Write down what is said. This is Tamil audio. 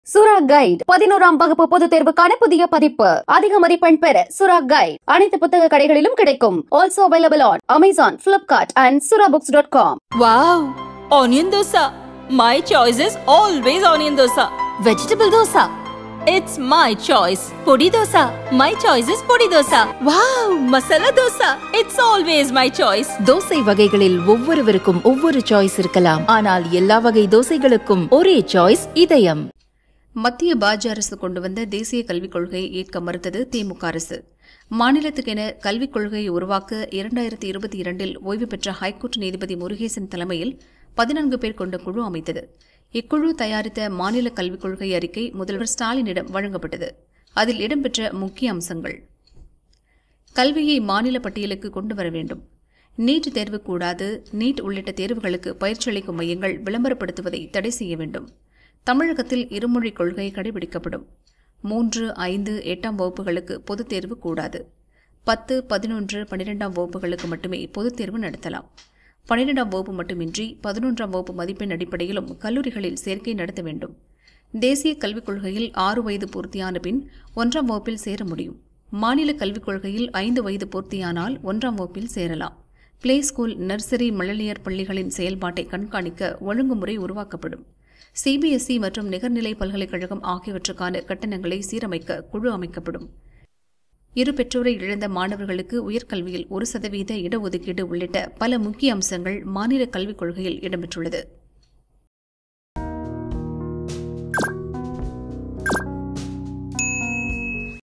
சுரா கைட் பதினோராம் வகுப்பு பொதுத் தேர்வுக்கான புதிய பதிப்பு அதிக மதிப்பெண் பெற சுரா கைட் அனைத்து புத்தக கடைகளிலும் கிடைக்கும் also available on Amazon Flipkart and Sura books dot com Wow! Onion dosa. My choice is always onion dosa. Vegetable dosa. It's my choice. Podi dosa. My choice is podi dosa. Wow! Masala dosa. It's always my choice. Dosa வகைகளில் ஒவ்வொருவருக்கும் ஒவ்வொரு சாய்ஸ் இருக்கலாம் ஆனால் எல்லா வகை தோசைகளுக்கும் ஒரே சாய்ஸ் இதயம் மத்திய பாஜ அரசு கொண்டு வந்த தேசிய கல்விக் கொள்கையை ஏற்க மறுத்தது திமுக அரசு மாநிலத்துக்கென கல்விக் கொள்கையை உருவாக்க இரண்டாயிரத்தி இருபத்தி இரண்டில் ஓய்வு பெற்ற ஹைகோர்ட் நீதிபதி முருகேசன் தலைமையில் பதினான்கு பேர் கொண்ட குழு அமைத்தது இக்குழு தயாரித்த மாநில கல்விக் கொள்கை அறிக்கை முதல்வர் ஸ்டாலினிடம் வழங்கப்பட்டது அதில் இடம்பெற்ற முக்கிய அம்சங்கள் கல்வியை மாநில பட்டியலுக்கு கொண்டு வர வேண்டும் நீட் தேர்வு கூடாது நீட் உள்ளிட்ட தேர்வுகளுக்கு பயிற்சி அளிக்கும் மையங்கள் விளம்பரப்படுத்துவதை தடை செய்ய வேண்டும் தமிழகத்தில் இருமொழிக் கொள்கை கடைபிடிக்கப்படும் மூன்று ஐந்து எட்டாம் வகுப்புகளுக்கு பொதுத் தேர்வு கூடாது பத்து பதினொன்று பன்னிரெண்டாம் வகுப்புகளுக்கு மட்டுமே பொதுத் தேர்வு நடத்தலாம் பன்னிரெண்டாம் வகுப்பு மட்டுமின்றி பதினொன்றாம் வகுப்பு மதிப்பெண் அடிப்படையிலும் கல்லூரிகளில் சேர்க்கை நடத்த வேண்டும் தேசிய கல்விக் கொள்கையில் ஆறு வயது பூர்த்தியான பின் ஒன்றாம் வகுப்பில் சேர முடியும் மாநில கல்விக் கொள்கையில் ஐந்து வயது பூர்த்தியானால் ஒன்றாம் வகுப்பில் சேரலாம் பிளே ஸ்கூல் நர்சரி மழலையர் பள்ளிகளின் செயல்பாட்டை கண்காணிக்க ஒழுங்குமுறை உருவாக்கப்படும் சிபிஎஸ்இ மற்றும் நிகர்நிலை பல்கலைக்கழகம் ஆகியவற்றுக்கான கட்டணங்களை சீரமைக்க குழு அமைக்கப்படும் இரு பெற்றோரை இழந்த மாணவர்களுக்கு உயர்கல்வியில் ஒரு சதவீத இடஒதுக்கீடு உள்ளிட்ட பல முக்கிய அம்சங்கள் மாநில கல்விக் கொள்கையில் இடம்பெற்றுள்ளது